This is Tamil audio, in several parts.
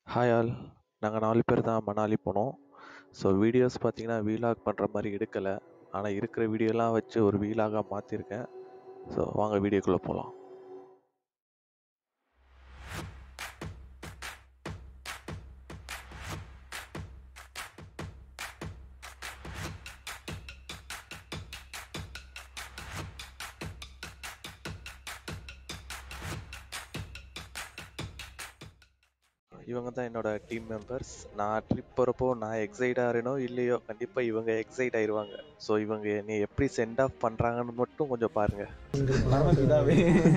ஹாய் ஆல் நாங்கள் நாலு பேர் தான் மணாலி போனோம் ஸோ வீடியோஸ் பார்த்தீங்கன்னா வீலாக் பண்ணுற மாதிரி எடுக்கலை ஆனால் இருக்கிற வீடியோலாம் வச்சு ஒரு வீலாகாக மாற்றிருக்கேன் ஸோ வாங்க வீடியோக்குள்ளே போகலாம் இவங்க தான் என்னோட டீம் மெம்பர்ஸ் நான் ட்ரிப் போகிறப்போ நான் எக்ஸைட் ஆகிறேனோ இல்லையோ கண்டிப்பாக இவங்க எக்ஸைட் ஆயிடுவாங்க ஸோ இவங்க என்னை எப்படி சென்ட் ஆஃப் பண்ணுறாங்கன்னு மட்டும் கொஞ்சம் பாருங்கள் பரமபிதாவே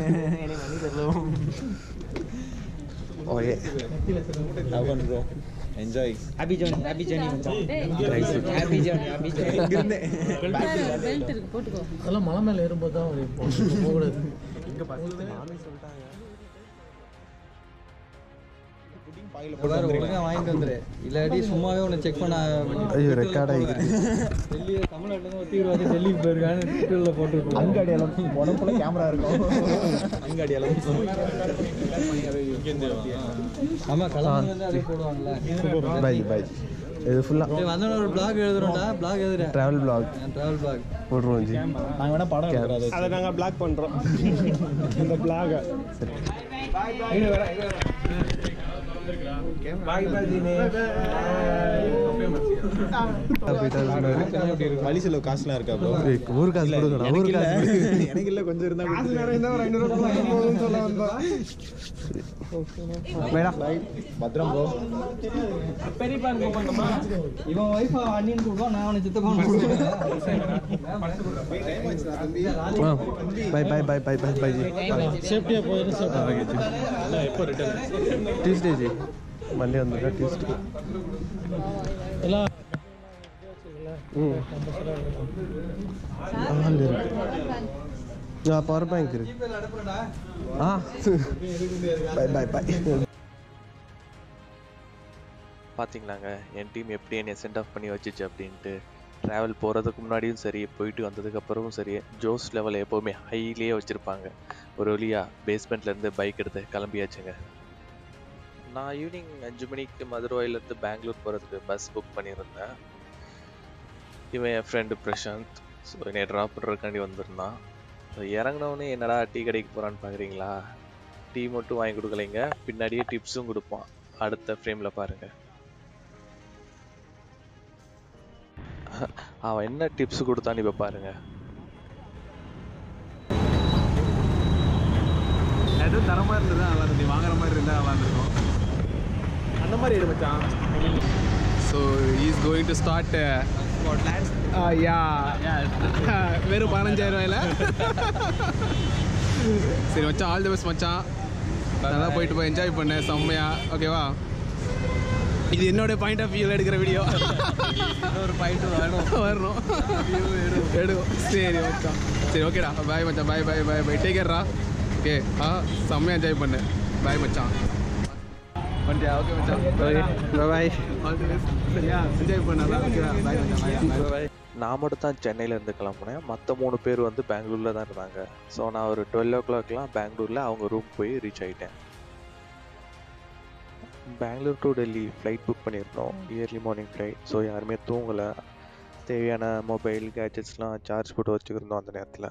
okay love one bro enjoy happy journey happy journey மச்சான் ஹாப்பி ஜர்னி ஹாப்பி ஜர்னி இங்கிருந்து பெல்ட் இருக்கு போட்டுக்கோ அதெல்லாம் மலை மேலே ஏறும்போது தான் ஒரு போகக்கூடாது வேற ஒழுங்கா வாங்கிட்டு வந்துரு இல்லாட்டி சும்மாவே உன்னை செக் பண்ண ஐயோ, record ஆகிருக்கு. டெல்லி தமிழ்நாட்டுல இருந்து ஒருத்தி வந்து டெல்லிக்கு போயிருக்கான்னு ட்விட்டர்ல போட்டுருக்கோம் அங்க அடையாளம் உடம்புல கேமரா இருக்கும் அங்க அடியாலும் ஆமா கிளம்பி வந்து அதே போடுவாங்கல்ல பை பை இது ஃபுல்லாக டேய், வந்தோடனே ஒரு பிளாக் எழுதுறோம்டா பிளாக் எழுதுறேன் ட்ராவல் பிளாக் டிராவல் பிளாக் போட்டுருவோம் ஜி நாங்க வேணா படம் எடுக்கிறோம் அதை நாங்கள் பிளாக் பண்ணுறோம் இந்த பிளாகை வழி செலவு காசுலாம் இருக்கா ப்ரோ ஊரு காசு கொடுக்கணும் எனக்கு ஊரு இல்ல காசு எனக்கு இல்ல கொஞ்சம் இருந்தா வேடா பத்திரம் ப்ரோ இவன் ஒய்ஃப் அண்ணின்னு கூப்பிடுவான் நான் அவனை சித்தப்பான்னு கூப்பிடுவேன் bye bye bye bye bye bye ji சேஃப்டியாக போயிடும் ஓகே ஜி எப்போ ரிட்டர்ன் டியூஸ்டே ஜி மண்டே வந்துருக்கா டியூஸ்டே எல்லாம் ம் ஆள் இருக்கு ஆ பவர் பேங்க் இருக்கு ஆ பை பை பை பார்த்தீங்களாங்க என் டீம் எப்படி என்னை சென்ட் ஆஃப் பண்ணி வச்சுச்சு அப்படின்ட்டு ட்ராவல் போகிறதுக்கு முன்னாடியும் சரி போயிட்டு வந்ததுக்கப்புறமும் சரி ஜோஸ் லெவல் எப்போவுமே ஹைலியே வச்சுருப்பாங்க ஒரு வழியாக பேஸ்மெண்ட்லேருந்து பைக் எடுத்து கிளம்பியாச்சுங்க நான் ஈவினிங் அஞ்சு மணிக்கு மதுரவாயிலேருந்து பெங்களூர் போகிறதுக்கு பஸ் புக் பண்ணியிருந்தேன் இவன் என் ஃப்ரெண்டு பிரசாந்த் ஸோ என்னை ட்ராப் பண்ணுறதுக்காண்டி வந்திருந்தான் ஸோ இறங்கினவொடனே என்னடா டீ கடைக்கு போகிறான்னு பார்க்குறீங்களா டீ மட்டும் வாங்கி கொடுக்கலைங்க பின்னாடியே டிப்ஸும் கொடுப்பான் அடுத்த ஃப்ரேமில் பாருங்கள் அவன் என்ன டிப்ஸ் கொடுத்தான்னு இப்போ பாருங்க எதுவும் தரமாக இருந்தது நல்லா இருந்தது வாங்குற மாதிரி இருந்தால் நல்லா இருந்திருக்கும் அந்த மாதிரி எடு மச்சான் so is going to start yeah வெறும் பதினஞ்சாயிரம் ரூபாயில சரி மச்சான் ஆல் தி பெஸ்ட் மச்சான் நல்லா போயிட்டு போய் என்ஜாய் பண்ண செம்மையா ஓகேவா இது என்னோட பாயிண்ட் ஆஃப் வியூவில் எடுக்கிற வீடியோ ஒரு பாயிண்ட் வேணும் வரணும் எடு சரி மச்சான் சரி ஓகேடா பாய் மச்சான் பாய் பாய் பாய் பாய் டேக் கேர்ரா ஓகே ஆ செம்மையாக என்ஜாய் பண்ணு பாய் மச்சான் பண்ணிட்டியா ஓகே மச்சான் பாய் ஆல் தி பெஸ்ட் சரியா என்ஜாய் பண்ணா ஓகேடா பாய் மச்சான் பாய் பாய் நான் மட்டும் தான் சென்னையில இருந்து கிளம்புனேன் மற்ற மூணு பேர் வந்து பெங்களூரில் தான் இருந்தாங்க ஸோ நான் ஒரு டுவெல் ஓ கிளாக்லாம் பெங்களூரில் அவங்க ரூம் போய் ரீச் ஆகிட்டேன் Bangalore to Delhi flight book பண்ணியிருந்தோம் இயர்லி மார்னிங் ஃப்ளைட் ஸோ யாருமே தூங்கலை தேவையான மொபைல் கேஜெட்ஸ்லாம் சார்ஜ் போட்டு வச்சுருந்தோம் அந்த நேரத்தில்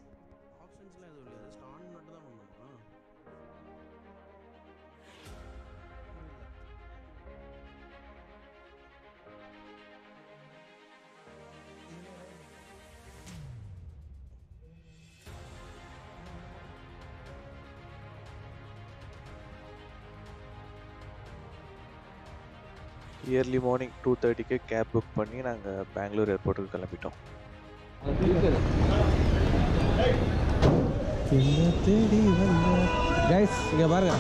இயர்லி மார்னிங் டூ தேர்ட்டிக்கு கேப் புக் பண்ணி நாங்கள் பெங்களூர் ஏர்போர்ட்டுக்கு கிளம்பிட்டோம் கைஸ் இங்க பாருங்க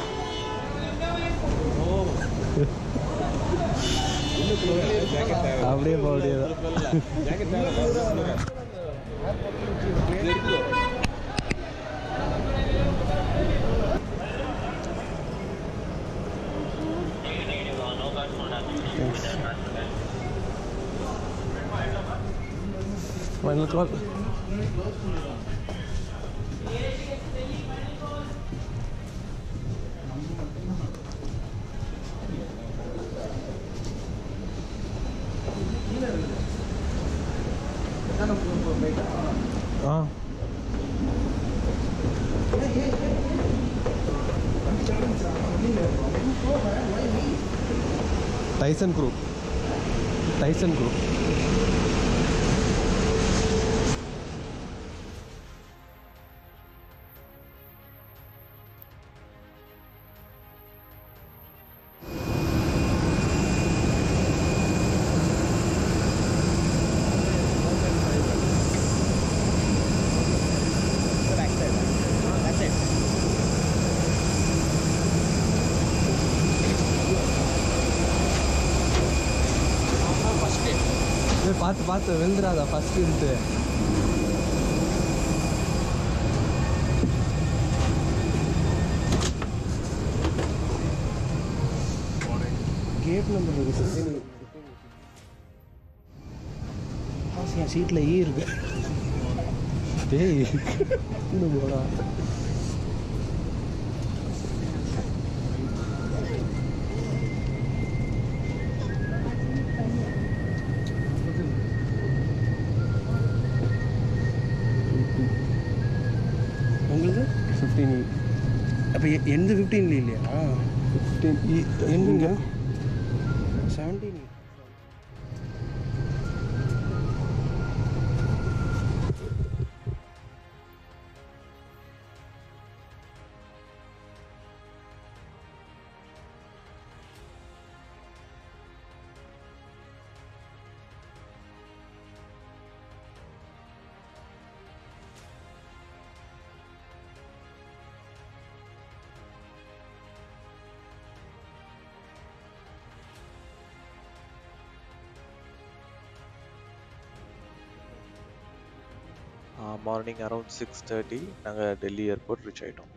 அப்படியே போக முடியாது Final call. Tyson group Tyson group ஏய், பார்த்து பார்த்து விழுந்துடாதா ஃபஸ்ட்டுன்ட்டு கேட் நம்பர் இருக்கு என் சீட்டில் ஈ இருக்கு டேய் இன்னும் போடா உங்களுக்கு ஃபிஃப்டீன் அப்போ எந்த ஃபிஃப்டீன்ல இல்லையா ஃபிஃப்டீன் எங்கங்க seventeen morning around six thirty நாங்கள் டெல்லி ஏர்போர்ட் ரீச் ஆகிட்டோம்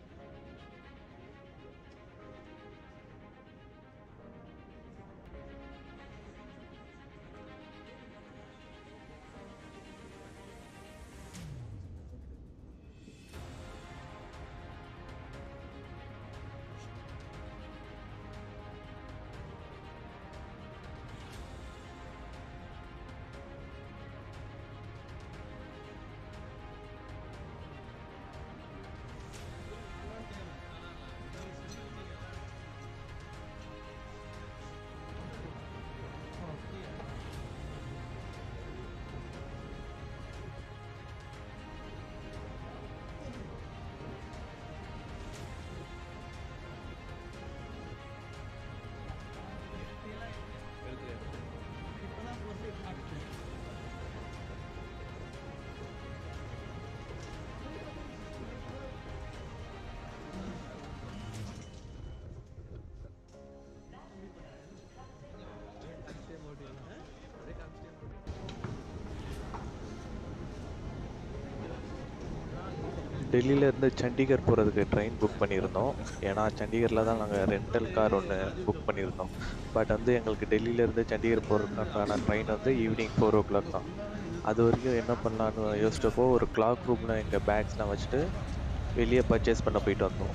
டெல்லியில இருந்து சண்டிகர் போகிறதுக்கு ட்ரெயின் புக் பண்ணியிருந்தோம் ஏன்னா சண்டிகரில் தான் நாங்கள் ரெண்டல் கார் ஒன்று புக் பண்ணியிருந்தோம் பட் வந்து எங்களுக்கு டெல்லியில இருந்து சண்டிகர் போகிறதுக்கான ட்ரெயின் வந்து ஈவினிங் ஃபோர் ஓ கிளாக் தான் அது வரைக்கும் என்ன பண்ணலான்னு யோசிச்சப்போ ஒரு கிளாக் ரூமில் எங்கள் பேக்ஸ்லாம் வச்சுட்டு வெளியே பர்ச்சேஸ் பண்ண போயிட்டு வந்தோம்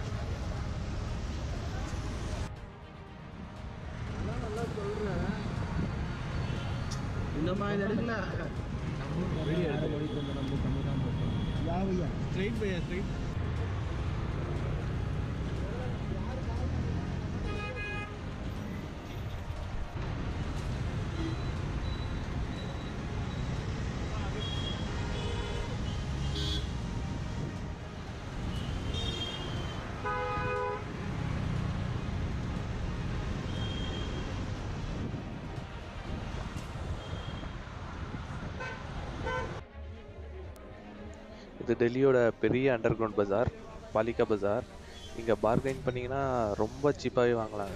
இது டெல்லியோட பெரிய அண்டர் கிரவுண்ட் பஜார் பாலிகா பஜார் இங்கே பார்கெயின் பண்ணிங்கன்னா ரொம்ப சீப்பாகவே வாங்கலாங்க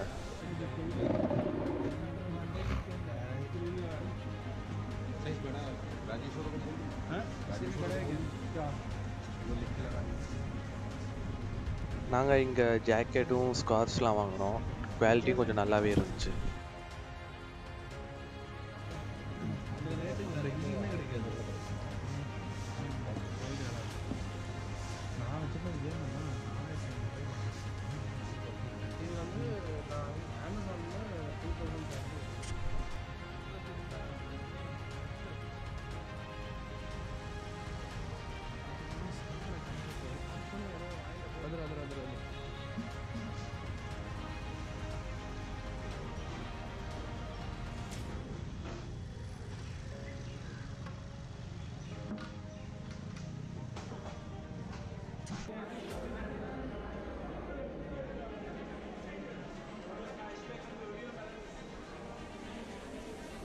நாங்கள் இங்கே ஜாக்கெட்டும் ஸ்கார்ஸ்லாம் வாங்கினோம் குவாலிட்டியும் கொஞ்சம் நல்லாவே இருந்துச்சு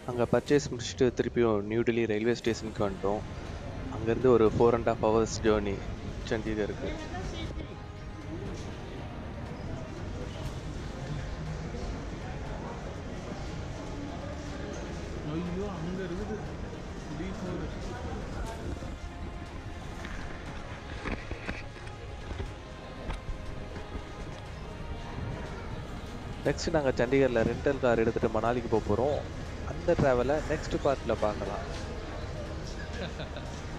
அங்கே பர்ச்சேஸ் முடிச்சுட்டு திருப்பியும் நியூ டெல்லி ரயில்வே ஸ்டேஷனுக்கு வந்துட்டோம் அங்கேருந்து ஒரு four and half hours journey சண்டிகருக்கு ஐயோ அங்கே இருக்குது டி ஃபோர் நெக்ஸ்ட் நாங்கள் சண்டிகரில் ரெண்டல் கார் எடுத்துகிட்டு மணாலிக்கு போக போகிறோம் அந்த ட்ராவலை நெக்ஸ்ட் பார்ட்டில் பார்க்கலாம்